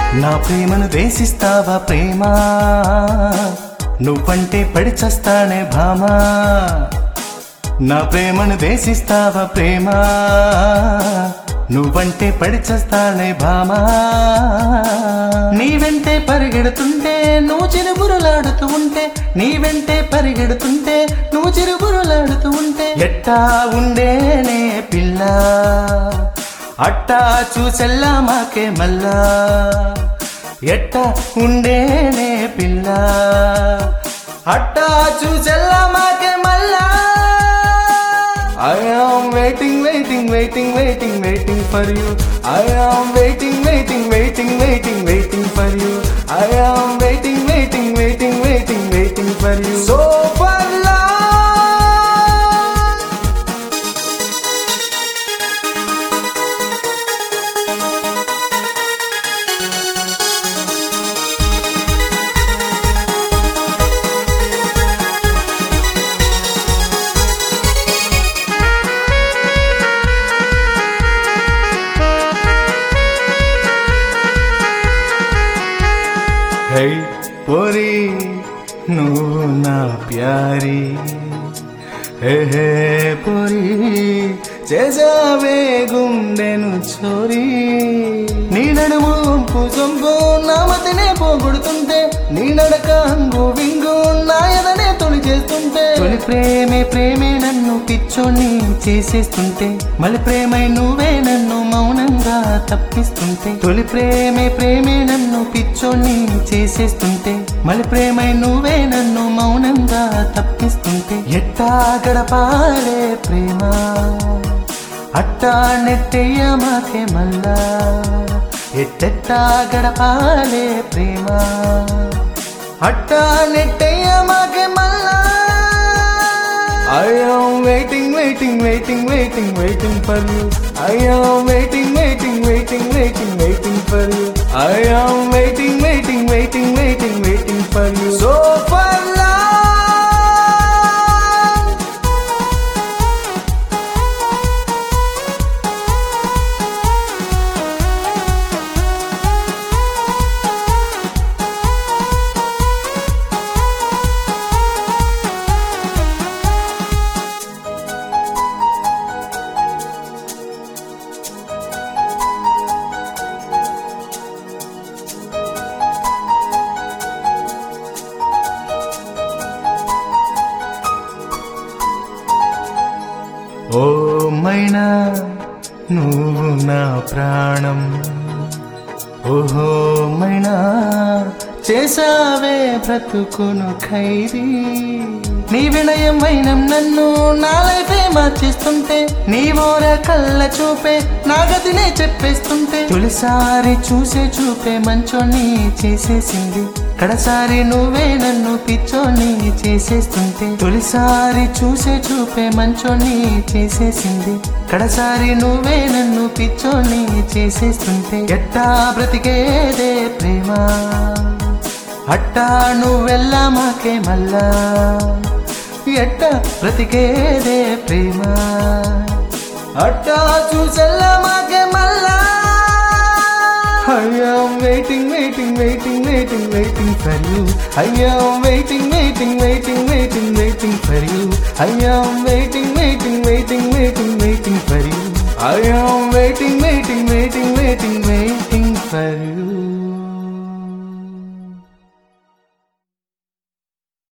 నా ప్రేమను దేశిస్తావా ప్రేమ నువ్వంటే పడి చస్తానే భామా నా ప్రేమను దేశిస్తావా ప్రేమ నువ్వంటే పడి చస్తానే భామా నీ వెంటే పరిగెడుతుంటే నువ్వు చిరుబురులాడుతూ ఉంటే నీ వెంటే పరిగెడుతుంటే నువ్వు చిరుబురులాడుతూ ఉంటే ఎట్టా ఉండేనే పిల్ల అట్టా చూసెల్లా మాకే మల్లా ఎట్ట ఉండేనే పిల్ల అట్టా చూసెల్లా మాకే మల్లా I am waiting, waiting, waiting, waiting, waiting for you. I am waiting, waiting, waiting, waiting, waiting for you. I am waiting, waiting, waiting, waiting, waiting for you. So for long. Hi పోరి నువ్వు నా ప్యారి హే హే పోరి చేసావే గుండెను చోరీ నీ నడుము వంపు సొంపు నా మతినే పోగొడుతుంటే నీ నడక అంగు వింగు నా ఎదనే తొలి చేస్తుంటే తొలి ప్రేమే ప్రేమే నన్ను పిచ్చోని చేసేస్తుంటే మళ్ళీ ప్రేమై నువ్వే నన్ను మౌనంగా తప్పిస్తుంటే తొలి ప్రేమే ప్రేమే నన్ను పిచ్చోని చేసేస్తుంటే మళ్ళీ ప్రేమై నువ్వే నన్ను మౌనంగా తప్పిస్తుంటే ఎట్టా గడపాలే ప్రేమ అట్టా నెట్టయ్య మాకే మల్లా ఎట్టెట్టా గడపాలే ప్రేమ అట్టా నెట్టయ్య మాకే మల్లా I am waiting, waiting, waiting, waiting, waiting for you. I am waiting, waiting, waiting, waiting, waiting for you. I am waiting, waiting, waiting, waiting, waiting for you. So for long. ఓ మైనా నువ్వు నా ప్రాణం ఓహో మైనా చేసావే బ్రతుకును ఖైదీ నీ వినయం వైనం నన్ను నా లైఫే మార్చేస్తుంటే నీ ఓర కళ్ళ చూపే నా గదినే చెప్పేస్తుంటే తొలిసారి చూసే చూపే మంచోని చేసేసింది కడసారి నువ్వే నన్ను పిచ్చోని చేసేస్తుంటే తొలిసారి చూసే చూపే మంచోని చేసేసింది కడసారి నువ్వే నన్ను పిచ్చోని చేసేస్తుంటే ఎట్టా బ్రతికేదే ప్రేమ అట్టా నువ్వెల్లా మాకే మల్లా ఎట్ట బ్రతికేదే ప్రేమ అట్టా చూసెల్లా మాకే మల్లా I am waiting, waiting, waiting, waiting, waiting for you. I am waiting, waiting, waiting, waiting, waiting for you. I am waiting, waiting, waiting, waiting, waiting for you. I am waiting, waiting, waiting, waiting,